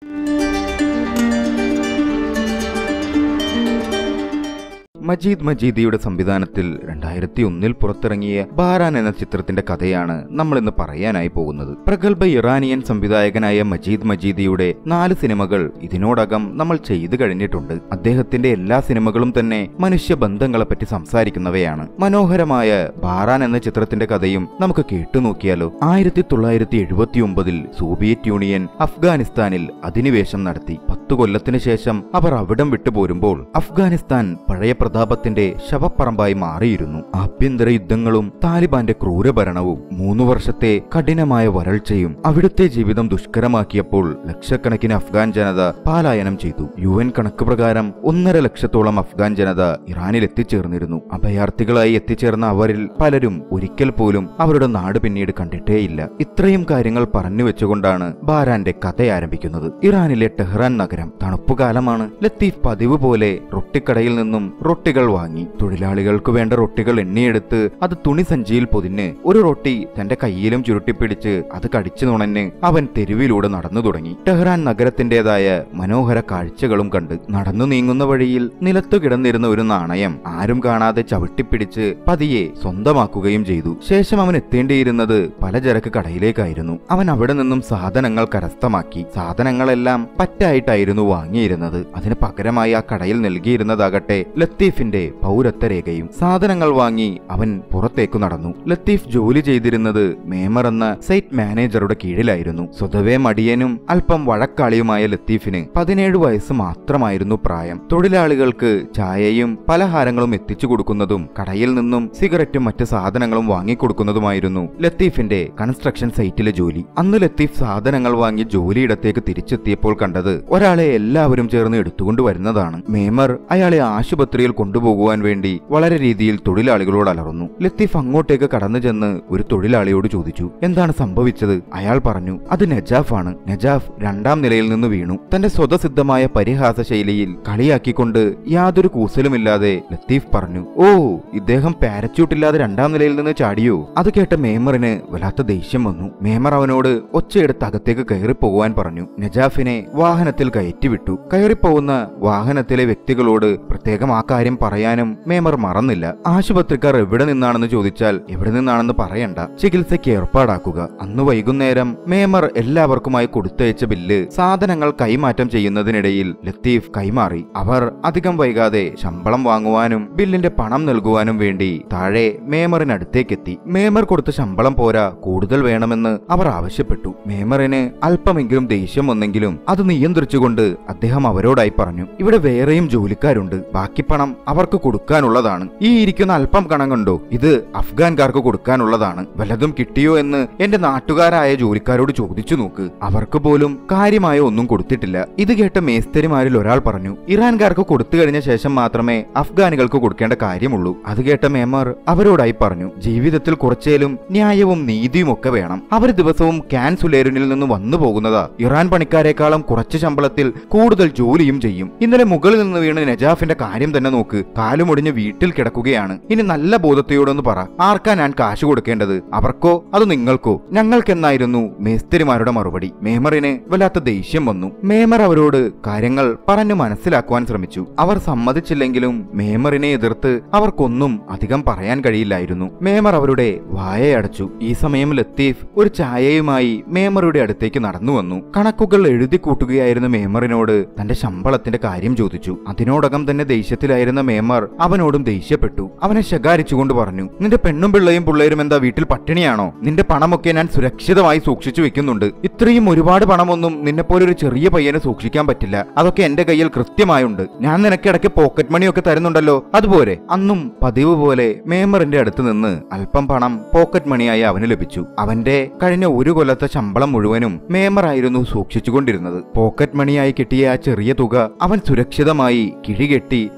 മജീദ് മജീദിയുടെ സംവിധാനത്തിൽ രണ്ടായിരത്തി ഒന്നിൽ പുറത്തിറങ്ങിയ ബാരാൻ എന്ന ചിത്രത്തിന്റെ കഥയാണ് നമ്മൾ ഇന്ന് പറയാനായി പോകുന്നത് പ്രഗത്ഭ ഇറാനിയൻ സംവിധായകനായ മജീദ് മജീദിയുടെ നാല് സിനിമകൾ ഇതിനോടകം നമ്മൾ ചെയ്തു കഴിഞ്ഞിട്ടുണ്ട് അദ്ദേഹത്തിന്റെ എല്ലാ സിനിമകളും തന്നെ മനുഷ്യ ബന്ധങ്ങളെപ്പറ്റി സംസാരിക്കുന്നവയാണ് മനോഹരമായ ബാറാൻ എന്ന ചിത്രത്തിന്റെ കഥയും നമുക്ക് കേട്ടുനോക്കിയാലോ ആയിരത്തി തൊള്ളായിരത്തി എഴുപത്തി ഒമ്പതിൽ സോവിയറ്റ് യൂണിയൻ അഫ്ഗാനിസ്ഥാനിൽ അധിനിവേശം നടത്തി പത്തു കൊല്ലത്തിനു ശേഷം അവർ അവിടം വിട്ടുപോരുമ്പോൾ അഫ്ഗാനിസ്ഥാൻ പഴയ പ്രതാപത്തിന്റെ ശവപ്പറമ്പായി മാറിയിരുന്നു ആഭ്യന്തര യുദ്ധങ്ങളും താലിബാന്റെ ക്രൂരഭരണവും മൂന്നു വർഷത്തെ കഠിനമായ വരൾച്ചയും അവിടുത്തെ ജീവിതം ദുഷ്കരമാക്കിയപ്പോൾ ലക്ഷക്കണക്കിന് അഫ്ഗാൻ ജനത പലായനം ചെയ്തു യു എൻ കണക്ക് പ്രകാരം ഒന്നര ലക്ഷത്തോളം അഫ്ഗാൻ ജനത ഇറാനിൽ എത്തിച്ചേർന്നിരുന്നു അഭയാർത്ഥികളായി എത്തിച്ചേർന്ന അവരിൽ പലരും ഒരിക്കൽ പോലും അവരുടെ നാട് പിന്നീട് കണ്ടിട്ടേയില്ല ഇത്രയും കാര്യങ്ങൾ പറഞ്ഞു വെച്ചുകൊണ്ടാണ് ബാരാന്റെ കഥ ആരംഭിക്കുന്നത് ഇറാനിലെ ടെഹ്റാൻ നഗരം തണുപ്പുകാലമാണ് ലത്തീഫ് പതിവ് പോലെ റൊട്ടിക്കടയിൽ നിന്നും റൊട്ടികൾ വാങ്ങി തൊഴിലാളികൾക്ക് വേണ്ട റൊട്ടികൾ എണ്ണിയെടുത്ത് അത് തുണി സഞ്ചിയിൽ പൊതിഞ്ഞ് ഒരു റൊട്ടി തന്റെ കയ്യിലും ചുരുട്ടിപ്പിടിച്ച് അത് കടിച്ചു നുണഞ്ഞ് അവൻ തെരുവിലൂടെ നടന്നു തുടങ്ങി ടെഹ്റാൻ നഗരത്തിന്റേതായ മനോഹര കാഴ്ചകളും കണ്ട് നടന്നു നീങ്ങുന്ന വഴിയിൽ നിലത്തു കിടന്നിരുന്ന ഒരു നാണയം ആരും കാണാതെ ചവിട്ടിപ്പിടിച്ച് പതിയെ സ്വന്തമാക്കുകയും ചെയ്തു ശേഷം അവൻ എത്തേണ്ടിയിരുന്നത് പലചരക്ക് കടയിലേക്കായിരുന്നു അവൻ അവിടെ നിന്നും സാധനങ്ങൾ കരസ്ഥമാക്കി സാധനങ്ങളെല്ലാം പറ്റായിട്ടായിരുന്നു വാങ്ങിയിരുന്നത് അതിന് പകരമായി ആ കടയിൽ നൽകിയിരുന്നതാകട്ടെ ലത്തീഫിന്റെ പൗരത്വ രേഖയും സാധനങ്ങൾ വാങ്ങി അവൻ പുറത്തേക്കു നടന്നു ലത്തീഫ് ജോലി ചെയ്തിരുന്നത് മേമർ എന്ന സൈറ്റ് മാനേജറുടെ കീഴിലായിരുന്നു സ്വതവേ മടിയനും അല്പം വഴക്കാളിയുമായ ലത്തീഫിന് പതിനേഴ് വയസ്സ് മാത്രമായിരുന്നു പ്രായം തൊഴിലാളികൾക്ക് ചായയും പലഹാരങ്ങളും എത്തിച്ചു കൊടുക്കുന്നതും കടയിൽ നിന്നും സിഗരറ്റും മറ്റ് സാധനങ്ങളും വാങ്ങിക്കൊടുക്കുന്നതുമായിരുന്നു ലത്തീഫിന്റെ കൺസ്ട്രക്ഷൻ സൈറ്റിലെ ജോലി അന്ന് ലത്തീഫ് സാധനങ്ങൾ വാങ്ങി ജോലിയിടത്തേക്ക് തിരിച്ചെത്തിയപ്പോൾ കണ്ടത് ഒരാളെ എല്ലാവരും ചേർന്ന് എടുത്തുകൊണ്ട് വരുന്നതാണ് മേമർ അയാളെ ആശുപത്രിയിൽ കൊണ്ടുപോകുവാൻ വേണ്ടി വളരെ രീതിയിൽ തൊഴിലാളികളോട് അലറുന്നു ലത്തീഫ് അങ്ങോട്ടേക്ക് കടന്നു ചെന്ന് ഒരു തൊഴിലാളിയോട് ചോദിച്ചു എന്താണ് സംഭവിച്ചത് അയാൾ പറഞ്ഞു അത് നജാഫ് ആണ് നജാഫ് രണ്ടാം നിലയിൽ നിന്ന് വീണു തന്റെ സ്വതസിദ്ധമായ പരിഹാസ ശൈലിയിൽ കളിയാക്കിക്കൊണ്ട് യാതൊരു കൂസലുമില്ലാതെ ലത്തീഫ് പറഞ്ഞു ഓ ഇദ്ദേഹം പാരച്യൂട്ടില്ലാതെ രണ്ടാം നിലയിൽ നിന്ന് ചാടിയോ അത് കേട്ട മേമറിന് വല്ലാത്ത ദേഷ്യം വന്നു മേമർ അവനോട് ഒച്ചയെടുത്ത് അകത്തേക്ക് കയറിപ്പോകുവാൻ പറഞ്ഞു നജാഫിനെ വാഹനത്തിൽ കയറ്റിവിട്ടു കയറിപ്പോകുന്ന വാഹനത്തിലെ വ്യക്തികളോട് പ്രത്യേകം ആ കാര്യം പറയാനും മേമർ മറന്നില്ല ആശുപത്രിക്കാർ എവിടെ നിന്നാണെന്ന് ചോദിച്ചാൽ എവിടെ നിന്നാണെന്ന് പറയണ്ട ചികിത്സയ്ക്ക് ഏർപ്പാടാക്കുക അന്ന് വൈകുന്നേരം മേമർ എല്ലാവർക്കുമായി കൊടുത്തയച്ച ബില്ല് സാധനങ്ങൾ കൈമാറ്റം ചെയ്യുന്നതിനിടയിൽ ലത്തീഫ് കൈമാറി അവർ അധികം വൈകാതെ ശമ്പളം വാങ്ങുവാനും ബില്ലിന്റെ പണം നൽകുവാനും വേണ്ടി താഴെ മേമറിനടുത്തേക്കെത്തി മേമർ കൊടുത്ത ശമ്പളം പോരാ കൂടുതൽ വേണമെന്ന് അവർ ആവശ്യപ്പെട്ടു മേമറിന് അല്പമെങ്കിലും ദേഷ്യം വന്നെങ്കിലും അത് നിയന്ത്രിച്ചുകൊണ്ട് അദ്ദേഹം അവരോടായി പറഞ്ഞു ഇവിടെ വേറെയും ജോലിക്കാരുണ്ട് ബാക്കി പണം അവർക്ക് കൊടുക്കാനുള്ളതാണ് ഈ ഇരിക്കുന്ന അല്പം കണം കണ്ടോ ഇത് അഫ്ഗാൻകാർക്ക് കൊടുക്കാനുള്ളതാണ് വല്ലതും കിട്ടിയോ എന്ന് എന്റെ നാട്ടുകാരായ ജോലിക്കാരോട് ചോദിച്ചു നോക്ക് അവർക്ക് പോലും കാര്യമായ ഒന്നും കൊടുത്തിട്ടില്ല ഇത് കേട്ട മേസ്തരിമാരിൽ ഒരാൾ പറഞ്ഞു ഇറാൻകാർക്ക് കൊടുത്തു കഴിഞ്ഞ ശേഷം മാത്രമേ അഫ്ഗാനികൾക്ക് കൊടുക്കേണ്ട കാര്യമുള്ളൂ അത് കേട്ട മേമർ അവരോടായി പറഞ്ഞു ജീവിതത്തിൽ കുറച്ചേലും ന്യായവും നീതിയും ഒക്കെ വേണം അവർ ദിവസവും ക്യാൻ സുലേറിനിൽ നിന്ന് വന്നു പോകുന്നതാ ഇറാൻ പണിക്കാരെക്കാളും കുറച്ച് ശമ്പളത്തിൽ കൂടുതൽ ജോലിയും ചെയ്യും ഇന്നലെ മുകളിൽ നിന്ന് വീണ് നജാഫിന്റെ കാര്യം തന്നെ നോക്ക് കാലുമൊടിഞ്ഞ് വീട്ടിൽ കിടക്കുകയാണ് ഇനി നല്ല ബോധത്തെയോടൊന്ന് പറ ആർക്കാ ഞാൻ കാശ് കൊടുക്കേണ്ടത് അവർക്കോ അത് നിങ്ങൾക്കോ ഞങ്ങൾക്കെന്നായിരുന്നു മേസ്തിരിമാരുടെ മറുപടി മേമറിന് വല്ലാത്ത ദേഷ്യം വന്നു മേമർ അവരോട് കാര്യങ്ങൾ പറഞ്ഞു മനസ്സിലാക്കുവാൻ ശ്രമിച്ചു അവർ സമ്മതിച്ചില്ലെങ്കിലും മേമറിനെ എതിർത്ത് അവർക്കൊന്നും അധികം പറയാൻ കഴിയില്ലായിരുന്നു മേമർ അവരുടെ വായയടച്ചു ഈ സമയം ലത്തീഫ് ഒരു ചായയുമായി മേമറുടെ അടുത്തേക്ക് നടന്നു വന്നു കണക്കുകൾ എഴുതി കൂട്ടുകയായിരുന്ന മേമറിനോട് തന്റെ ശമ്പളത്തിന്റെ കാര്യം ചോദിച്ചു അതിനോടകം തന്നെ ദേഷ്യത്തിലായിരുന്ന മേമർ അവനോടും ദേഷ്യപ്പെട്ടു അവനെ ശകാരിച്ചുകൊണ്ട് പറഞ്ഞു നിന്റെ പെണ്ണും പിള്ളയും പിള്ളേരും എന്താ വീട്ടിൽ പട്ടിണിയാണോ നിന്റെ പണമൊക്കെ ഞാൻ സുരക്ഷിതമായി സൂക്ഷിച്ചു വെക്കുന്നുണ്ട് ഇത്രയും ഒരുപാട് പണമൊന്നും നിന്നെപ്പോലെ ഒരു ചെറിയ പയ്യനെ സൂക്ഷിക്കാൻ പറ്റില്ല അതൊക്കെ എന്റെ കയ്യിൽ കൃത്യമായുണ്ട് ഞാൻ നിനക്ക് ഇടയ്ക്ക് പോക്കറ്റ് മണിയൊക്കെ തരുന്നുണ്ടല്ലോ അതുപോലെ അന്നും പതിവ് പോലെ മേമറിന്റെ അടുത്ത് നിന്ന് അല്പം പണം പോക്കറ്റ് മണിയായി അവന് ലഭിച്ചു അവന്റെ കഴിഞ്ഞ ഒരു കൊല്ലത്തെ ശമ്പളം മുഴുവനും മേമറായിരുന്നു സൂക്ഷിച്ചുകൊണ്ടിരുന്നത് പോക്കറ്റ് മണിയായി കിട്ടിയ ആ ചെറിയ തുക അവൻ സുരക്ഷിതമായി കിഴികെട്ടി പണം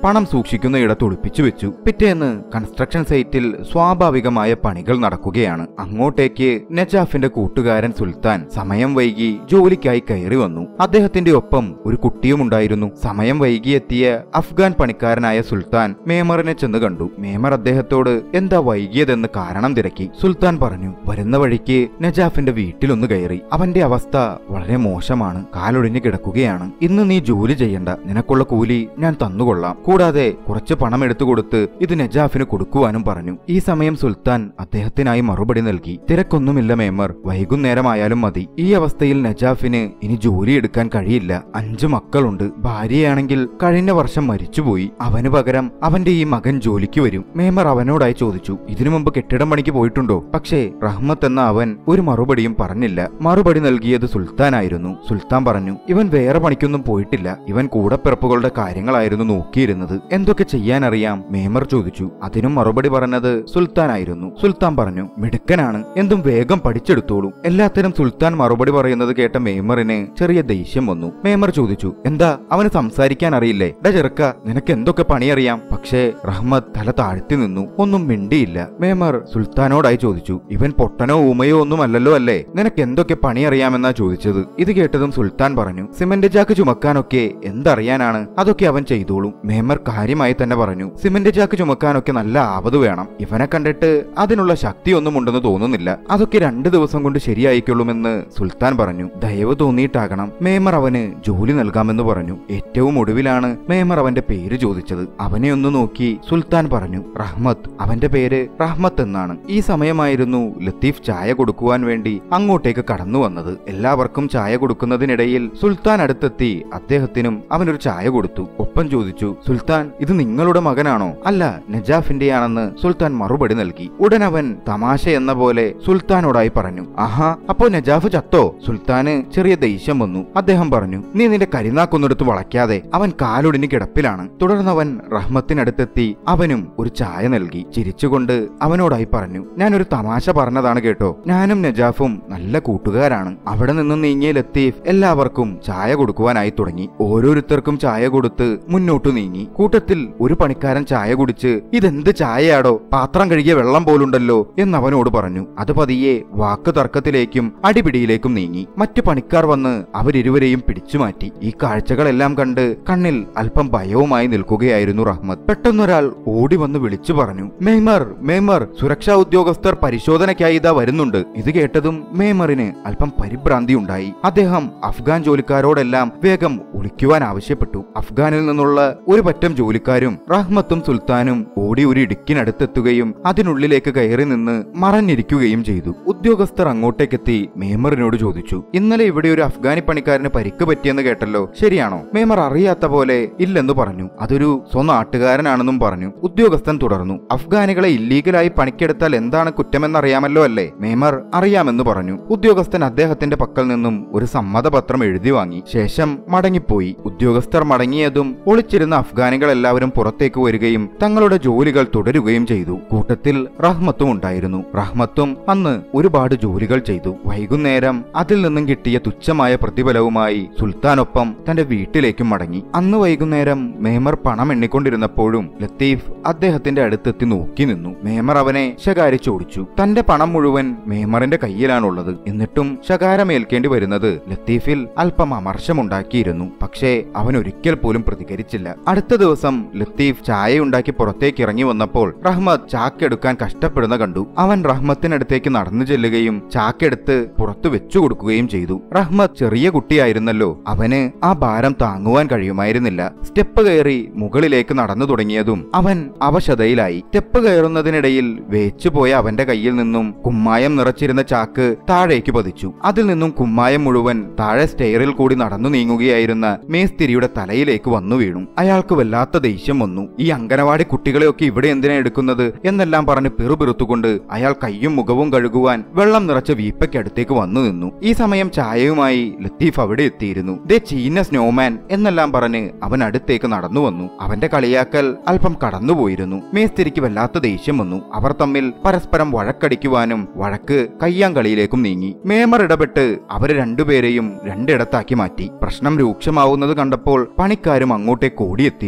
സൂക്ഷിക്കുന്നയിടത്ത് ഒളിപ്പിച്ചു വെച്ചു പിറ്റേന്ന് കൺസ്ട്രക്ഷൻ സൈറ്റിൽ സ്വാഭാവികമായ പണികൾ നടക്കുകയാണ് അങ്ങോട്ടേക്ക് നജാഫിന്റെ കൂട്ടുകാരൻ സുൽത്താൻ സമയം വൈകി ജോലിക്കായി കയറി വന്നു അദ്ദേഹത്തിന്റെ ഒപ്പം ഒരു കുട്ടിയും ഉണ്ടായിരുന്നു സമയം വൈകിയെത്തിയ അഫ്ഗാൻ പണിക്കാരനായ സുൽത്താൻ മേമറിനെ ചെന്ന് കണ്ടു മേമർ അദ്ദേഹത്തോട് എന്താ വൈകിയതെന്ന് കാരണം തിരക്കി സുൽത്താൻ പറഞ്ഞു വരുന്ന വഴിക്ക് നജാഫിന്റെ വീട്ടിലൊന്ന് കയറി അവന്റെ അവസ്ഥ വളരെ മോശമാണ് കാലൊടിഞ്ഞു കിടക്കുകയാണ് ഇന്ന് നീ ജോലി ചെയ്യണ്ട നിനക്കുള്ള കൂലി ഞാൻ തന്നുകൊള്ളാം കൂടാതെ കുറച്ച് പണം എടുത്തു കൊടുത്ത് ഇത് നജാഫിന് കൊടുക്കുവാനും പറഞ്ഞു ഈ സമയം സുൽത്താൻ അദ്ദേഹത്തിനായി മറുപടി നൽകി തിരക്കൊന്നുമില്ല മേമർ വൈകുന്നേരമായാലും മതി ഈ അവസ്ഥയിൽ നജാഫിന് ഇനി ജോലി എടുക്കാൻ കഴിയില്ല അഞ്ചു മക്കളുണ്ട് ഭാര്യയാണെങ്കിൽ കഴിഞ്ഞ വർഷം മരിച്ചുപോയി അവന് പകരം അവന്റെ ഈ മകൻ ജോലിക്ക് വരും മേമർ അവനോടായി ചോദിച്ചു ഇതിനു മുമ്പ് കെട്ടിടം പണിക്ക് പോയിട്ടുണ്ടോ പക്ഷേ റഹ്മത്ത് എന്ന അവൻ ഒരു മറുപടിയും പറഞ്ഞില്ല മറുപടി നൽകിയത് സുൽത്താനായിരുന്നു സുൽത്താൻ പറഞ്ഞു ഇവൻ വേറെ പണിക്കൊന്നും പോയിട്ടില്ല ഇവൻ കൂടപ്പിറപ്പുകളുടെ കാര്യങ്ങളായിരുന്നു നോക്കിയിരുന്നത് എന്തൊക്കെ ചെയ്യാനറിയാം മേമർ ചോദിച്ചു അതിനും മറുപടി പറഞ്ഞത് സുൽത്താനായിരുന്നു സുൽത്താൻ പറഞ്ഞു മിടുക്കനാണ് എന്തും വേഗം പഠിച്ചെടുത്തോളൂ എല്ലാത്തിനും സുൽത്താൻ മറുപടി പറയുന്നത് കേട്ട മേമറിന് ചെറിയ ദേഷ്യം വന്നു മേമർ ചോദിച്ചു എന്താ അവന് സംസാരിക്കാൻ അറിയില്ലേ ഡാ ചെറുക്ക നിനക്ക് എന്തൊക്കെ പണിയറിയാം പക്ഷേ റഹ്മത്ത് തല താഴ്ത്തി നിന്നു ഒന്നും മിണ്ടിയില്ല മേമർ സുൽത്താനോടായി ചോദിച്ചു ഇവൻ പൊട്ടനോ ഊമയോ ഒന്നും അല്ലല്ലോ അല്ലേ നിനക്ക് എന്തൊക്കെ പണിയറിയാമെന്നാ ചോദിച്ചത് ഇത് കേട്ടതും സുൽത്താൻ പറഞ്ഞു സിമന്റ് ചാക്ക് ചുമക്കാനൊക്കെ എന്തറിയാനാണ് അതൊക്കെ അവൻ ചെയ്തോളും മേമർ കാര്യമായി തന്നെ പറഞ്ഞു സിമന്റ് ചാക്ക് ചുമക്കാനൊക്കെ നല്ല ആവത് വേണം ഇവനെ കണ്ടിട്ട് അതിനുള്ള ശക്തിയൊന്നും ഉണ്ടെന്ന് തോന്നുന്നില്ല അതൊക്കെ രണ്ടു ദിവസം കൊണ്ട് ശരിയായിക്കൊള്ളുമെന്ന് സുൽത്താൻ പറഞ്ഞു ദയവ് തോന്നിയിട്ടാകണം മേമർ അവന് ജോലി നൽകാമെന്ന് പറഞ്ഞു ഏറ്റവും ഒടുവിലാണ് മേമർ അവന്റെ പേര് ചോദിച്ചത് അവനെ ഒന്ന് നോക്കി സുൽത്താൻ പറഞ്ഞു റഹ്മത്ത് അവന്റെ പേര് റഹ്മത്ത് എന്നാണ് ഈ സമയമായിരുന്നു ലത്തീഫ് ചായ കൊടുക്കുവാൻ വേണ്ടി അങ്ങോട്ടേക്ക് കടന്നു വന്നത് എല്ലാവർക്കും ചായ കൊടുക്കുന്നതിനിടയിൽ സുൽത്താൻ അടുത്തെത്തി അദ്ദേഹത്തിനും അവനൊരു ചായ കൊടുത്തു ഒപ്പം ചോദിച്ചു സുൽത്താൻ ഇത് നിങ്ങളുടെ മകനാണോ അല്ല നജാഫിന്റെയാണെന്ന് സുൽത്താൻ മറുപടി നൽകി ഉടൻ അവൻ തമാശ എന്ന പോലെ സുൽത്താനോടായി പറഞ്ഞു ആഹാ അപ്പോ നജാഫ് ചത്തോ സുൽത്താന് ചെറിയ ദേഷ്യം വന്നു അദ്ദേഹം പറഞ്ഞു നീ നിന്റെ കരിനാക്കൊന്നെടുത്ത് വളയ്ക്കാതെ അവൻ കാലൊടിഞ്ഞ് കിടപ്പിലാണ് തുടർന്നവൻ റഹ്മത്തിനടുത്തെത്തി അവനും ഒരു ചായ നൽകി ചിരിച്ചുകൊണ്ട് അവനോടായി പറഞ്ഞു ഞാനൊരു തമാശ പറഞ്ഞതാണ് കേട്ടോ ഞാനും നജാഫും നല്ല കൂട്ടുകാരാണ് അവിടെ നിന്ന് നീങ്ങിയ ലത്തീഫ് എല്ലാവർക്കും ചായ കൊടുക്കുവാനായി തുടങ്ങി ഓരോരുത്തർക്കും ചായ കൊടുത്ത് മുന്നോട്ടു നീങ്ങി കൂട്ടത്തിൽ ഒരു പണിക്കാരൻ ചായ കുടിച്ച് ഇതെന്ത് ചായയാടോ പാത്രം കഴുകിയ വെള്ളം പോലുണ്ടല്ലോ എന്നവനോട് പറഞ്ഞു അത് പതിയെ വാക്ക് തർക്കത്തിലേക്കും അടിപിടിയിലേക്കും നീങ്ങി മറ്റു പണിക്കാർ വന്ന് അവരിരുവരെയും പിടിച്ചുമാറ്റി ഈ കാഴ്ചകളെല്ലാം കണ്ട് കണ്ണിൽ അല്പം ഭയവുമായി നിൽക്കുകയായിരുന്നു റഹ്മത്ത് പെട്ടെന്നൊരാൾ ഓടി വന്ന് വിളിച്ചു പറഞ്ഞു മേമർ മേമർ സുരക്ഷാ ഉദ്യോഗസ്ഥർ പരിശോധനയ്ക്കായി ഇതാ വരുന്നുണ്ട് ഇത് കേട്ടതും മേമറിന് അല്പം പരിഭ്രാന്തി ഉണ്ടായി അദ്ദേഹം അഫ്ഗാൻ ജോലിക്കാരോടെല്ലാം വേഗം ഒളിക്കുവാൻ ആവശ്യപ്പെട്ടു അഫ്ഗാനിൽ നിന്നുള്ള ഒരു പറ്റം ജോലിക്കാരും റഹ്മത്തും സുൽത്താനും ഓടി ഒരു ഇടുക്കിനടുത്തെത്തുകയും അതിനുള്ളിലേക്ക് കയറി നിന്ന് മറഞ്ഞിരിക്കുകയും ചെയ്തു ഉദ്യോഗസ്ഥർ അങ്ങോട്ടേക്കെത്തി മേമറിനോട് ചോദിച്ചു ഇന്നലെ ഇവിടെ ഒരു അഫ്ഗാനി പണിക്കാരന് പരിക്ക് പറ്റിയെന്ന് കേട്ടല്ലോ ശരിയാണോ മേമർ അറിയാത്ത പോലെ ഇല്ലെന്ന് പറഞ്ഞു അതൊരു സ്വനാട്ടുകാരനാണെന്നും പറഞ്ഞു ഉദ്യോഗസ്ഥൻ തുടർന്നു അഫ്ഗാനികളെ ഇല്ലീഗലായി പണിക്കെടുത്താൽ എന്താണ് കുറ്റമെന്നറിയാമല്ലോ അല്ലേ മേമർ അറിയാമെന്ന് പറഞ്ഞു ഉദ്യോഗസ്ഥൻ അദ്ദേഹത്തിന്റെ പക്കൽ നിന്നും ഒരു സമ്മതപത്രം എഴുതി വാങ്ങി ശേഷം മടങ്ങിപ്പോയി ഉദ്യോഗസ്ഥർ മടങ്ങിയതും ഒളിച്ചിരുന്ന അഫ്ഗാനികൾ എല്ലാവരും പുറത്തേക്ക് വരികയും തങ്ങളുടെ ജോലികൾ തുടരുകയും ചെയ്തു കൂട്ടത്തിൽ റഹ്മത്തും ഉണ്ടായിരുന്നു റഹ്മത്തും അന്ന് ഒരുപാട് ജോലികൾ ചെയ്തു വൈകുന്നേരം അതിൽ നിന്നും കിട്ടിയ തുച്ഛമായ പ്രതിഫലവുമായി സുൽത്താനൊപ്പം തന്റെ വീട്ടിലേക്കും മടങ്ങി അന്ന് വൈകുന്നേരം മേമർ പണം എണ്ണിക്കൊണ്ടിരുന്നപ്പോഴും ലത്തീഫ് അദ്ദേഹത്തിന്റെ അടുത്തെത്തി നോക്കി നിന്നു മേമർ അവനെ ശകാരിച്ചോടിച്ചു തന്റെ പണം മുഴുവൻ മേമറിന്റെ കയ്യിലാണുള്ളത് എന്നിട്ടും ശകാരമേൽക്കേണ്ടി വരുന്നത് ലത്തീഫിൽ അല്പം അമർഷമുണ്ടാക്കിയിരുന്നു പക്ഷേ അവൻ ഒരിക്കൽ പോലും പ്രതികരിച്ചില്ല അടുത്ത ദിവസം ലത്തീഫ് ചായയുണ്ടാക്കി പുറത്തേക്ക് ഇറങ്ങി വന്നപ്പോൾ റഹ്മത്ത് ചാക്കെടുക്കാൻ കഷ്ടപ്പെടുന്ന കണ്ടു അവൻ റഹ്മത്തിനടുത്തേക്ക് നടന്നു ചെല്ലുകയും ചാക്കെടുത്ത് പുറത്തു വെച്ചു കൊടുക്കുകയും ചെയ്തു റഹ്മത്ത് ചെറിയ കുട്ടിയായിരുന്നല്ലോ അവന് ആ ഭാരം താങ്ങുവാൻ കഴിയുമായിരുന്നില്ല സ്റ്റെപ്പ് കയറി മുകളിലേക്ക് നടന്നു തുടങ്ങിയതും അവൻ അവശതയിലായി സ്റ്റെപ്പ് കയറുന്നതിനിടയിൽ വേച്ചുപോയ അവന്റെ കയ്യിൽ നിന്നും കുമ്മായം നിറച്ചിരുന്ന ചാക്ക് താഴേക്ക് പതിച്ചു അതിൽ നിന്നും കുമ്മായം മുഴുവൻ താഴെ സ്റ്റെയറിൽ കൂടി നടന്നു നീങ്ങുകയായിരുന്ന മേസ്തിരിയുടെ തലയിലേക്ക് വന്നു വീണു അയാൾക്ക് വല്ലാത്ത ദേഷ്യം വന്നു ഈ അങ്കനവാടി കുട്ടികളെയൊക്കെ ഇവിടെ എന്തിനാ എടുക്കുന്നത് എന്നെല്ലാം പറഞ്ഞ് പിറുപിറുത്തുകൊണ്ട് അയാൾ കയ്യും മുഖവും കഴുകുവാൻ വെള്ളം നിറച്ച വീപ്പയ്ക്കടുത്തേക്ക് വന്നു നിന്നു ഈ സമയം ചായയുമായി ലത്തീഫ് അവിടെ എത്തിയിരുന്നു ദേ ചീന സ്നോമാൻ എന്നെല്ലാം പറഞ്ഞ് അവൻ അടുത്തേക്ക് നടന്നു വന്നു അവന്റെ കളിയാക്കൽ അല്പം കടന്നുപോയിരുന്നു മേസ്തിരിക്ക് വല്ലാത്ത ദേഷ്യം വന്നു അവർ തമ്മിൽ പരസ്പരം വഴക്കടിക്കുവാനും വഴക്ക് കയ്യാങ്കളിയിലേക്കും നീങ്ങി മേമർ ഇടപെട്ട് അവരെ രണ്ടുപേരെയും രണ്ടിടത്താക്കി മാറ്റി പ്രശ്നം രൂക്ഷമാവുന്നത് കണ്ടപ്പോൾ പണിക്കാരും അങ്ങോട്ടേക്ക് ഓടിയെത്തിയിരുന്നു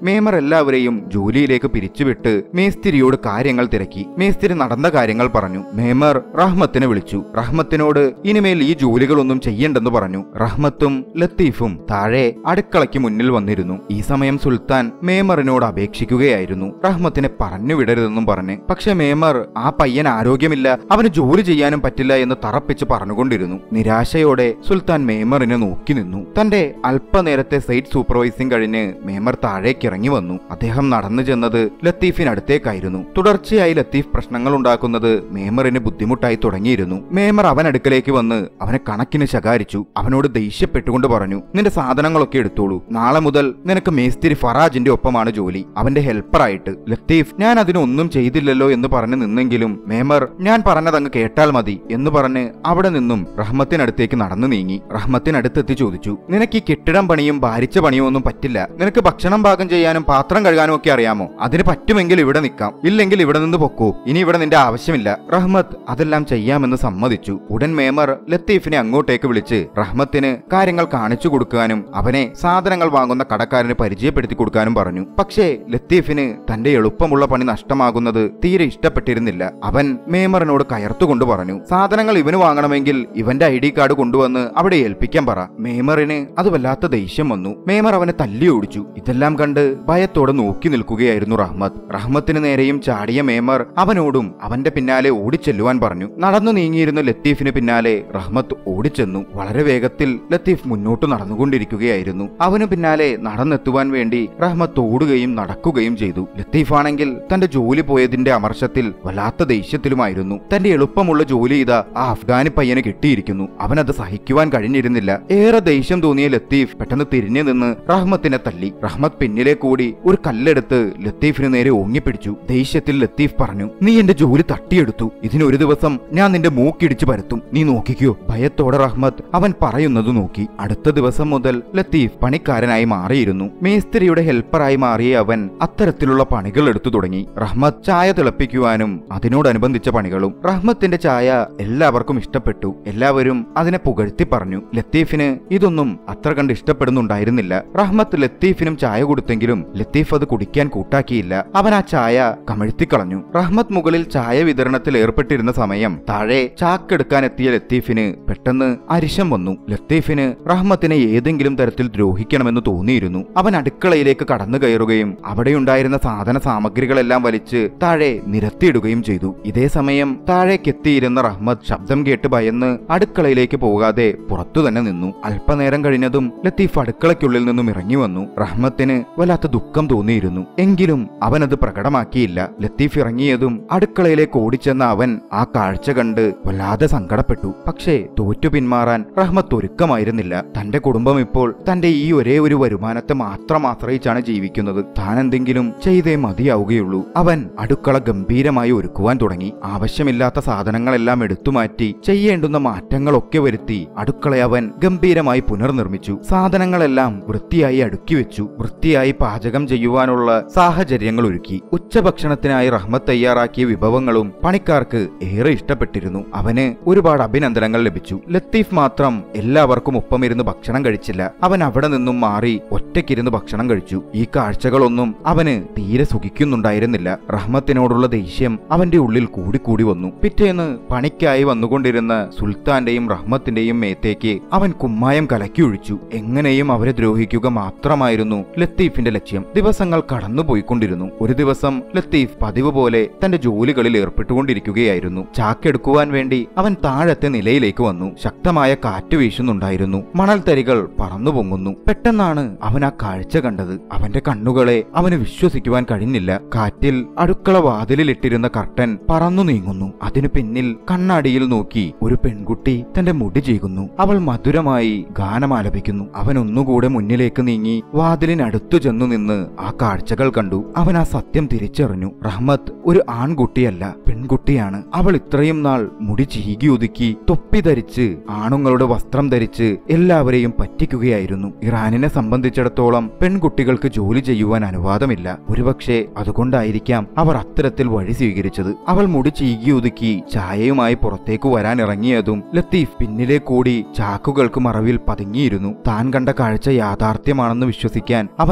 മേമർ എല്ലാവരെയും ജോലിയിലേക്ക് പിരിച്ചുവിട്ട് മേസ്തിരിയോട് കാര്യങ്ങൾ തിരക്കി മേസ്തിരി നടന്ന കാര്യങ്ങൾ പറഞ്ഞു മേമർ റഹ്മത്തിനെ വിളിച്ചു റഹ്മത്തിനോട് ഇനിമേൽ ഈ ജോലികളൊന്നും ചെയ്യണ്ടെന്ന് പറഞ്ഞു റഹ്മത്തും ലത്തീഫും താഴെ അടുക്കളയ്ക്ക് മുന്നിൽ വന്നിരുന്നു ഈ സമയം സുൽത്താൻ മേമറിനോട് അപേക്ഷിക്കുകയായിരുന്നു റഹ്മത്തിനെ പറഞ്ഞു വിടരുതെന്നും പറഞ്ഞ് പക്ഷെ മേമർ ആ പയ്യൻ ആരോഗ്യമില്ല അവന് ജോലി ചെയ്യാനും പറ്റില്ല എന്ന് തറപ്പിച്ച് പറഞ്ഞുകൊണ്ടിരുന്നു നിരാശയോടെ സുൽത്താൻ മേമറിനെ നോക്കി നിന്നു തന്റെ അല്പനേരത്തെ സൈറ്റ് സൂപ്പർവൈസിംഗ് കഴിഞ്ഞ് മേമർ താഴേക്ക് ഇറങ്ങി വന്നു അദ്ദേഹം നടന്നു ചെന്നത് ലത്തീഫിനടുത്തേക്കായിരുന്നു തുടർച്ചയായി ലത്തീഫ് പ്രശ്നങ്ങൾ ഉണ്ടാക്കുന്നത് മേമറിന് ബുദ്ധിമുട്ടായി തുടങ്ങിയിരുന്നു മേമർ അവൻ അടുക്കലേക്ക് വന്ന് അവനെ കണക്കിന് ശകാരിച്ചു അവനോട് ദേഷ്യപ്പെട്ടുകൊണ്ട് പറഞ്ഞു നിന്റെ സാധനങ്ങളൊക്കെ എടുത്തോളൂ നാളെ മുതൽ നിനക്ക് മേസ്തിരി ഫറാജിന്റെ ഒപ്പമാണ് ജോലി അവന്റെ ഹെൽപ്പറായിട്ട് ലത്തീഫ് ഞാൻ അതിനൊന്നും ചെയ്തില്ലല്ലോ എന്ന് പറഞ്ഞു നിന്നെങ്കിലും മേമർ ഞാൻ പറഞ്ഞതങ്ങ് കേട്ടാൽ മതി എന്ന് പറഞ്ഞ് അവിടെ നിന്നും റഹ്മത്തിനടുത്തേക്ക് നടന്നു നീങ്ങി റഹ്മത്തിനടുത്തെത്തി ചോദിച്ചു നിനക്ക് ഈ കെട്ടിടം പണിയും ഭാരിച്ച പണിയും ഒന്നും പറ്റില്ല നിനക്ക് ഭക്ഷണം പാകം ചെയ്യാനും പാത്രം കഴുകാനും ഒക്കെ അറിയാമോ അതിന് പറ്റുമെങ്കിൽ ഇവിടെ നിൽക്കാം ഇല്ലെങ്കിൽ ഇവിടെ നിന്ന് പൊക്കൂ ഇനി ഇവിടെ നിന്റെ ആവശ്യമില്ല റഹ്മത്ത് അതെല്ലാം ചെയ്യാമെന്ന് സമ്മതിച്ചു ഉടൻ മേമർ ലത്തീഫിനെ അങ്ങോട്ടേക്ക് വിളിച്ച് റഹ്മത്തിന് കാര്യങ്ങൾ കാണിച്ചു കൊടുക്കാനും അവനെ സാധനങ്ങൾ വാങ്ങുന്ന കടക്കാരന് പരിചയപ്പെടുത്തി കൊടുക്കാനും പറഞ്ഞു പക്ഷേ ലത്തീഫിന് തന്റെ എളുപ്പമുള്ള പണി നഷ്ടമാകുന്നത് തീരെ ഇഷ്ടപ്പെട്ടിരുന്നില്ല അവൻ മേമറിനോട് കയർത്തുകൊണ്ട് പറഞ്ഞു സാധനങ്ങൾ ഇവന് വാങ്ങണമെങ്കിൽ ഇവന്റെ ഐ ഡി കാർഡ് കൊണ്ടുവന്ന് അവിടെ ഏൽപ്പിക്കാൻ പറ മേമറിന് അത് വല്ലാത്ത ദേഷ്യം വന്നു മേമർ അവനെ തല്ലി ഓടിച്ചു ഇതെല്ലാം കണ്ട് ഭയത്തോടെ നോക്കി നിൽക്കുകയായിരുന്നു റഹ്മത്ത് റഹ്മത്തിന് നേരെയും ചാടിയ മേമർ അവനോടും അവന്റെ പിന്നാലെ ഓടിച്ചെല്ലുവാൻ പറഞ്ഞു നടന്നു നീങ്ങിയിരുന്ന ലത്തീഫിന് പിന്നാലെ റഹ്മത്ത് ഓടിച്ചെന്നു വളരെ വേഗത്തിൽ ലത്തീഫ് മുന്നോട്ട് നടന്നുകൊണ്ടിരിക്കുകയായിരുന്നു അവന് പിന്നാലെ നടന്നെത്തുവാൻ വേണ്ടി റഹ്മത്ത് ഓടുകയും നടക്കുകയും ചെയ്തു ലത്തീഫാണെങ്കിൽ തന്റെ ജോലി പോയതിന്റെ അമർഷത്തിൽ വല്ലാത്ത ദേഷ്യത്തിലുമായിരുന്നു തന്റെ എളുപ്പമുള്ള ജോലി ഇതാ ആ അഫ്ഗാനി പയ്യന് കിട്ടിയിരിക്കുന്നു അവനത് സഹിക്കുവാൻ കഴിഞ്ഞിരുന്നില്ല ഏറെ ദേഷ്യം തോന്നിയ ലത്തീഫ് പെട്ടെന്ന് തിരിഞ്ഞു നിന്ന് റഹ്മത്തിനെ തല്ലി റഹ്മത്ത് പിന്നിലെ കൂടി ഒരു കല്ലെടുത്ത് ലത്തീഫിന് നേരെ ഓങ്ങിപ്പിടിച്ചു ദേഷ്യത്തിൽ ലത്തീഫ് പറഞ്ഞു നീ എന്റെ ജോലി തട്ടിയെടുത്തു ഇതിനൊരു ദിവസം ഞാൻ നിന്റെ മൂക്കിടിച്ചു പരത്തും നീ നോക്കിക്കോ ഭയത്തോടെ റഹ്മത്ത് അവൻ പറയുന്നത് നോക്കി അടുത്ത ദിവസം മുതൽ ലത്തീഫ് പണിക്കാരനായി മാറിയിരുന്നു മേസ്ത്രിയുടെ ഹെൽപ്പറായി മാറിയ അവൻ അത്തരത്തിലുള്ള പണികൾ എടുത്തു തുടങ്ങി റഹ്മത്ത് ചായ തിളപ്പിക്കുവാനും അതിനോടനുബന്ധിച്ച പണികളും റഹ്മത്തിന്റെ ചായ എല്ലാവർക്കും ഇഷ്ടപ്പെട്ടു എല്ലാവരും അതിനെ പുകഴ്ത്തി പറഞ്ഞു ലത്തീഫിന് ഇതൊന്നും അത്ര കണ്ട് ഇഷ്ടപ്പെടുന്നുണ്ടായിരുന്നില്ല റഹ്മത്ത് ലത്തീഫിനും ചായ കൊടുത്തെങ്കിലും ലത്തീഫ് അത് കുടിക്കാൻ കൂട്ടാക്കിയില്ല അവൻ ആ ചായ കമഴ്ത്തിക്കളഞ്ഞു റഹ്മത്ത് മുകളിൽ ചായ വിതരണത്തിൽ ഏർപ്പെട്ടിരുന്ന സമയം താഴെ ചാക്കെടുക്കാൻ എത്തിയ ലത്തീഫിന് പെട്ടെന്ന് അരിശം വന്നു ലത്തീഫിന് റഹ്മത്തിനെ ഏതെങ്കിലും തരത്തിൽ ദ്രോഹിക്കണമെന്ന് തോന്നിയിരുന്നു അവൻ അടുക്കളയിലേക്ക് കടന്നു കയറുകയും അവിടെയുണ്ടായിരുന്ന സാധന സാമഗ്രികളെല്ലാം വലിച്ച് താഴെ നിരത്തിയിടുകയും ചെയ്തു ഇതേ സമയം താഴേക്കെത്തിയിരുന്ന റഹ്മത്ത് ശബ്ദം കേട്ട് ഭയന്ന് അടുക്കളയിലേക്ക് പോകാതെ പുറത്തു തന്നെ നിന്നു അല്പനേരം കഴിഞ്ഞതും ലത്തീഫ് അടുക്കളയ്ക്കുള്ളിൽ നിന്നും ഇറങ്ങി വന്നു റഹ്മത്തിന് വല്ലാത്ത ദുഃഖം തോന്നിയിരുന്നു എങ്കിലും അവനത് പ്രകടമാക്കിയില്ല ലത്തീഫ് ഇറങ്ങിയതും അടുക്കളയിലേക്ക് ഓടിച്ചെന്ന അവൻ ആ കാഴ്ച കണ്ട് വല്ലാതെ സങ്കടപ്പെട്ടു പക്ഷേ തോറ്റു പിന്മാറാൻ റഹ്മത്ത് ഒരുക്കമായിരുന്നില്ല തന്റെ കുടുംബം ഇപ്പോൾ തന്റെ ഈ ഒരേ ഒരു വരുമാനത്തെ മാത്രം ആശ്രയിച്ചാണ് ജീവിക്കുന്നത് താൻ എന്തെങ്കിലും ചെയ്തേ മതിയാവുകയുള്ളൂ അവൻ അടുക്കള ഗംഭീരമായി ഒരുക്കുവാൻ തുടങ്ങി ആവശ്യമില്ലാത്ത സാധനങ്ങളെല്ലാം എടുത്തുമാറ്റി ചെയ്യേണ്ടുന്ന മാറ്റങ്ങളൊക്കെ വരുത്തി അടുക്കള അവൻ ഗംഭീരമായി പുനർനിർമ്മിച്ചു സാധനങ്ങളെല്ലാം വൃത്തിയായി അടുക്കി വെച്ചു വൃത്തിയായി പാചകം ചെയ്യുവാനുള്ള സാഹചര്യങ്ങൾ ഒരുക്കി ഉച്ചഭക്ഷണത്തിനായി റഹ്മത്ത് തയ്യാറാക്കിയ വിഭവങ്ങളും പണിക്കാർക്ക് ഏറെ ഇഷ്ടപ്പെട്ടിരുന്നു അവന് ഒരുപാട് അഭിനന്ദനങ്ങൾ ലഭിച്ചു ലത്തീഫ് മാത്രം എല്ലാവർക്കും ഒപ്പമിരുന്ന് ഭക്ഷണം കഴിച്ചില്ല അവൻ അവിടെ നിന്നും മാറി ഒറ്റയ്ക്കിരുന്ന് ഭക്ഷണം കഴിച്ചു ഈ കാഴ്ചകളൊന്നും അവന് തീരെ സുഖിക്കുന്നുണ്ടായിരുന്നില്ല റഹ്മത്തിനോടുള്ള ദേഷ്യം അവന്റെ ഉള്ളിൽ കൂടിക്കൂടി വന്നു പിറ്റേന്ന് പണിക്കായി വന്നുകൊണ്ടിരുന്ന സുൽത്താന്റെയും റഹ്മത്തിന്റെയും മേത്തേക്ക് അവൻ കുമ്മായം കലക്കി ഒഴിച്ചു എങ്ങനെയും അവരെ ദ്രോഹിക്കുക മാത്രമായിരുന്നു ലത്തീഫിന്റെ ലക്ഷ്യം ദിവസങ്ങൾ കടന്നുപോയിക്കൊണ്ടിരുന്നു ഒരു ദിവസം ലത്തീഫ് പതിവ് പോലെ തന്റെ ജോലികളിൽ ഏർപ്പെട്ടുകൊണ്ടിരിക്കുകയായിരുന്നു ചാക്കെടുക്കുവാൻ വേണ്ടി അവൻ താഴത്തെ നിലയിലേക്ക് വന്നു ശക്തമായ കാറ്റ് വീശുന്നുണ്ടായിരുന്നു മണൽത്തരികൾ പറന്നു പൊങ്ങുന്നു പെട്ടെന്നാണ് അവൻ ആ കാഴ്ച കണ്ടത് അവന്റെ കണ്ണുകളെ അവന് വിശ്വസിക്കുവാൻ കഴിഞ്ഞില്ല കാറ്റിൽ അടുക്കള വാതിലിലിട്ടിരുന്ന കർട്ടൻ പറന്നു നീങ്ങുന്നു അതിനു പിന്നിൽ കണ്ണാടിയിൽ നോക്കി ഒരു പെൺകുട്ടി തന്റെ മുടി ചെയ്യുന്നു അവൾ മധുരമായി ഗാനം ആലപിക്കുന്നു അവൻ ഒന്നുകൂടെ മുന്നിലേക്ക് നീങ്ങി വാതിലിനടുത്തു ചെന്നു നിന്ന് ആ കാഴ്ചകൾ കണ്ടു അവൻ ആ സത്യം തിരിച്ചറിഞ്ഞു റഹ്മത്ത് ഒരു ആൺകുട്ടിയല്ല പെൺകുട്ടിയാണ് അവൾ ഇത്രയും നാൾ മുടി ചീകി ഒതുക്കി തൊപ്പി ധരിച്ച് ആണുങ്ങളുടെ വസ്ത്രം ധരിച്ച് എല്ലാവരെയും പറ്റിക്കുകയായിരുന്നു ഇറാനിനെ സംബന്ധിച്ചിടത്തോളം പെൺകുട്ടികൾക്ക് ജോലി ചെയ്യുവാൻ അനുവാദമില്ല ഒരുപക്ഷെ അതുകൊണ്ടായിരിക്കാം അവർ അത്തരത്തിൽ വഴി സ്വീകരിച്ചത് അവൾ മുടി ചീകി ഒതുക്കി ചായയുമായി പുറത്തേക്ക് വരാൻ ഇറങ്ങിയതും ലത്തീഫ് പിന്നിലെ കൂടി ചാക്കുകൾക്ക് മറവിൽ പതുങ്ങിയിരുന്നു താൻ കണ്ട കാഴ്ച യാഥാർത്ഥ്യമാണെന്ന് വിശ്വസിക്കാൻ അവൻ അല്പം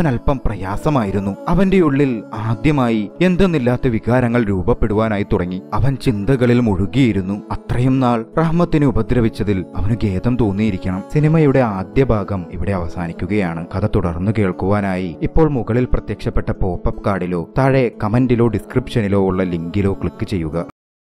പ്രയാസമായിരുന്നു അവന്റെ ഉള്ളിൽ ആദ്യമായി എന്തെന്നില്ലാത്ത വികാരങ്ങൾ രൂപപ്പെടുവാനായി തുടങ്ങി അവൻ ചിന്തകളിൽ മുഴുകിയിരുന്നു അത്രയും നാൾ റഹ്മത്തിനെ ഉപദ്രവിച്ചതിൽ അവന് ഖേദം തോന്നിയിരിക്കണം സിനിമയുടെ ആദ്യ ഭാഗം ഇവിടെ അവസാനിക്കുകയാണ് കഥ തുടർന്നു കേൾക്കുവാനായി ഇപ്പോൾ മുകളിൽ പ്രത്യക്ഷപ്പെട്ട പോപ്പപ്പ് കാർഡിലോ താഴെ കമന്റിലോ ഡിസ്ക്രിപ്ഷനിലോ ഉള്ള ലിങ്കിലോ ക്ലിക്ക് ചെയ്യുക